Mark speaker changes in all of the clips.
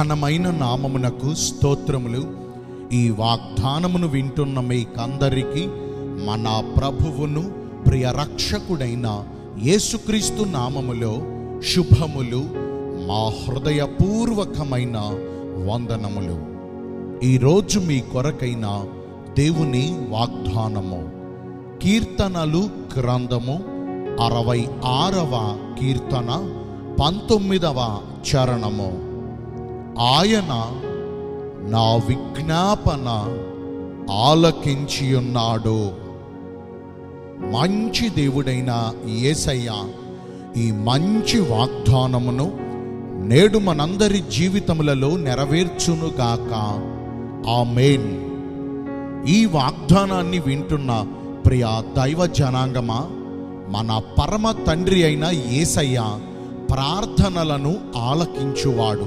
Speaker 1: ఘనమైన నామమునకు స్తోత్రములు ఈ వాగ్దానమును వింటున్న మీకందరికీ మన ప్రభువును ప్రియ రక్షకుడైన యేసుక్రీస్తు నామములో శుభములు మా హృదయపూర్వకమైన వందనములు ఈరోజు మీ కొరకైన దేవుని వాగ్దానము కీర్తనలు గ్రంథము అరవై ఆరవ కీర్తన పంతొమ్మిదవ చరణము ఆయన నా విజ్ఞాపన ఆలకించియున్నాడు మంచి దేవుడైన యేసయ్య ఈ మంచి వాగ్దానమును నేడు మనందరి జీవితములలో నెరవేర్చునుగాక ఆమేన్ ఈ వాగ్దానాన్ని వింటున్న ప్రియ దైవ జనాంగమా మన పరమ తండ్రి అయిన యేసయ్య ప్రార్థనలను ఆలకించువాడు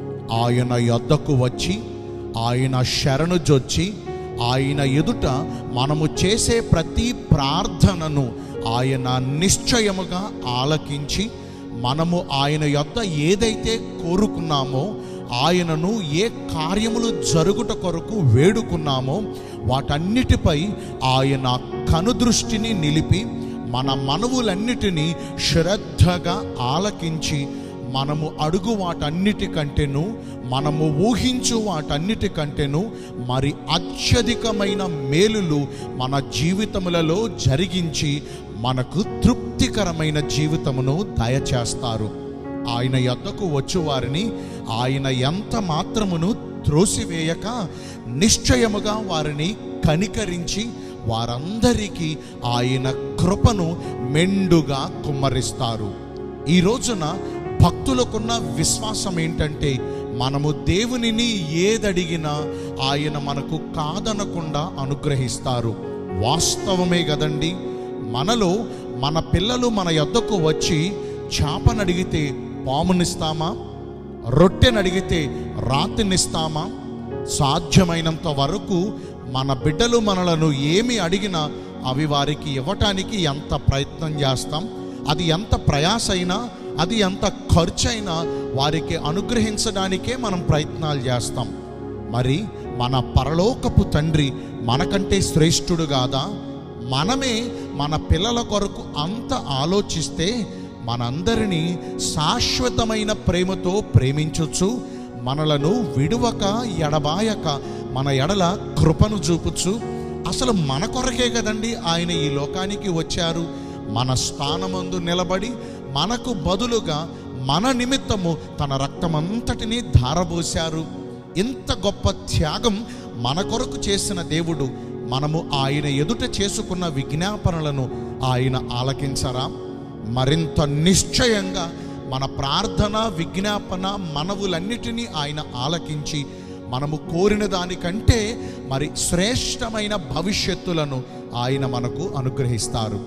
Speaker 1: ఆయన యొద్దకు వచ్చి ఆయన శరణు జొచ్చి ఆయన ఎదుట మనము చేసే ప్రతి ప్రార్థనను ఆయన నిశ్చయముగా ఆలకించి మనము ఆయన యొద్ద ఏదైతే కోరుకున్నామో ఆయనను ఏ కార్యములు జరుగుట కొరకు వేడుకున్నామో వాటన్నిటిపై ఆయన కనుదృష్టిని నిలిపి మన మనవులన్నిటినీ శ్రద్ధగా ఆలకించి మనము అడుగు వాటన్నిటికంటేను మనము ఊహించు వాటన్నిటికంటేను మరి అత్యధికమైన మేలులు మన జీవితములలో జరిగించి మనకు తృప్తికరమైన జీవితమును దయచేస్తారు ఆయన యొద్దకు వచ్చు వారిని ఆయన ఎంత మాత్రమును త్రోసివేయక నిశ్చయముగా వారిని కనికరించి వారందరికీ ఆయన కృపను మెండుగా కుమ్మరిస్తారు ఈ రోజున భక్తులకున్న విశ్వాసం ఏంటంటే మనము దేవునిని ఏదడిగినా ఆయన మనకు కాదనకుండా అనుగ్రహిస్తారు వాస్తవమే కదండి మనలో మన పిల్లలు మన యొద్దకు వచ్చి చేపనడిగితే పామునిస్తామా రొట్టెనడిగితే రాతినిస్తామా సాధ్యమైనంత వరకు మన బిడ్డలు మనలను ఏమి అడిగినా అవి వారికి ఇవ్వటానికి ఎంత ప్రయత్నం చేస్తాం అది ఎంత ప్రయాసైనా అది ఎంత ఖర్చైనా వారికి అనుగ్రహించడానికే మనం ప్రయత్నాలు చేస్తాం మరి మన పరలోకపు తండ్రి మనకంటే శ్రేష్ఠుడు కాదా మనమే మన పిల్లల కొరకు అంత ఆలోచిస్తే మనందరినీ శాశ్వతమైన ప్రేమతో ప్రేమించొచ్చు మనలను విడువక ఎడబాయక మన ఎడల కృపను చూపుచు అసలు మన కొరకే కదండి ఆయన ఈ లోకానికి వచ్చారు మన స్థానమందు నిలబడి మనకు బదులుగా మన నిమిత్తము తన రక్తమంతటిని ధారబోశారు ఇంత గొప్ప త్యాగం మన కొరకు చేసిన దేవుడు మనము ఆయన ఎదుట చేసుకున్న విజ్ఞాపనలను ఆయన ఆలకించరా మరింత నిశ్చయంగా మన ప్రార్థన విజ్ఞాపన మనవులన్నిటినీ ఆయన ఆలకించి మనము కోరిన దానికంటే మరి శ్రేష్టమైన భవిష్యత్తులను ఆయన మనకు అనుగ్రహిస్తారు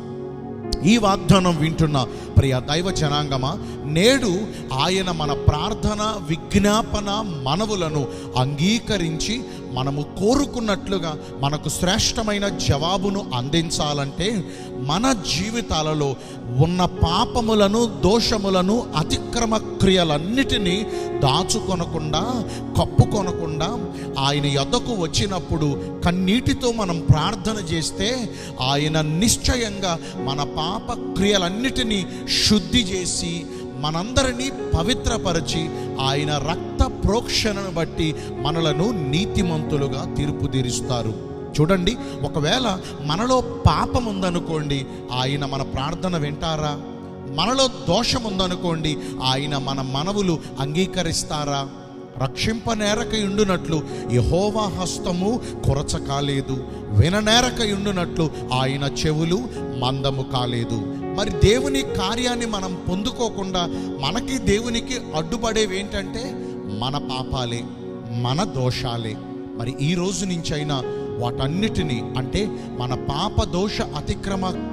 Speaker 1: ఈ వాగ్దానం వింటున్న ప్రియ దైవ జనాంగమా నేడు ఆయన మన ప్రార్థన విజ్ఞాపన మనవులను అంగీకరించి మనము కోరుకున్నట్లుగా మనకు శ్రేష్టమైన జవాబును అందించాలంటే మన జీవితాలలో ఉన్న పాపములను దోషములను అతిక్రమ క్రియలన్నిటినీ దాచుకొనకుండా కప్పుకొనకుండా ఆయన యొద్దకు వచ్చినప్పుడు కన్నీటితో మనం ప్రార్థన చేస్తే ఆయన నిశ్చయంగా మన పాప క్రియలన్నిటినీ శుద్ధి చేసి మనందరినీ పవిత్రపరిచి ఆయన రక్త ప్రోక్షణను బట్టి మనలను నీతిమంతులుగా తీర్పు తీరుస్తారు చూడండి ఒకవేళ మనలో పాపం ఉందనుకోండి ఆయన మన ప్రార్థన వింటారా మనలో దోషం ఉందనుకోండి ఆయన మన మనవులు అంగీకరిస్తారా రక్షింపనేరక ఉండునట్లు యహోవా హస్తము కొరచ కాలేదు విననేరక ఉండునట్లు ఆయన చెవులు మందము కాలేదు మరి దేవుని కార్యాన్ని మనం పొందుకోకుండా మనకి దేవునికి అడ్డుపడేవి ఏంటంటే మన పాపాలే మన దోషాలే మరి ఈ రోజు నుంచైనా వాటన్నిటినీ అంటే మన పాప దోష అతిక్రమ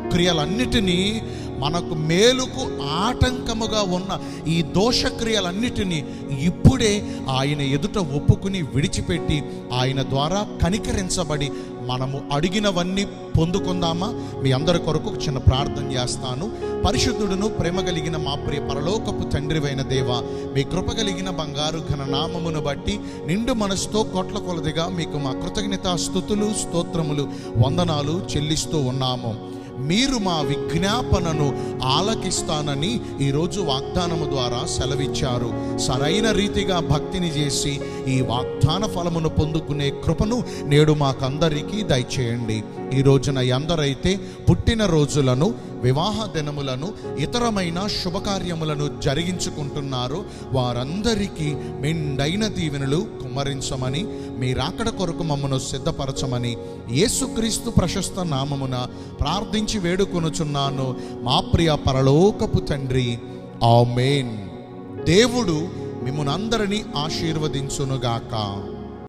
Speaker 1: క్రియలన్నిటినీ మనకు మేలుకు ఆటంకముగా ఉన్న ఈ దోషక్రియలన్నిటినీ ఇప్పుడే ఆయన ఎదుట ఒప్పుకుని విడిచిపెట్టి ఆయన ద్వారా కనికరించబడి మనము అడిగినవన్నీ పొందుకుందామా మీ అందరి కొరకు ఒక చిన్న ప్రార్థన చేస్తాను పరిశుద్ధుడును ప్రేమ కలిగిన మా ప్రియ పరలోకపు తండ్రివైన దేవ మీ కృప కలిగిన బంగారు ఘన నామమును బట్టి నిండు మనసుతో కోట్ల కొలదిగా మీకు మా కృతజ్ఞత స్థుతులు స్తోత్రములు వందనాలు చెల్లిస్తూ ఉన్నాము మీరు మా విజ్ఞాపనను ఆలకిస్తానని ఈరోజు వాగ్దానము ద్వారా సెలవిచ్చారు సరైన రీతిగా భక్తిని చేసి ఈ వాగ్దాన ఫలమును పొందుకునే కృపను నేడు మాకందరికీ దయచేయండి ఈ రోజున ఎందరైతే పుట్టిన రోజులను వివాహ దినములను ఇతరమైన శుభకార్యములను జరిగించుకుంటున్నారో వారందరికీ మెండైన దీవెనలు కుమ్మరించమని మీ రాకడ కొరకు మమ్మను సిద్ధపరచమని యేసుక్రీస్తు ప్రశస్త నామమున ప్రార్థించి వేడుకొనుచున్నాను మా ప్రియ పరలోకపు తండ్రి ఆమేన్ దేవుడు మిమ్మల్ని అందరినీ ఆశీర్వదించునుగాక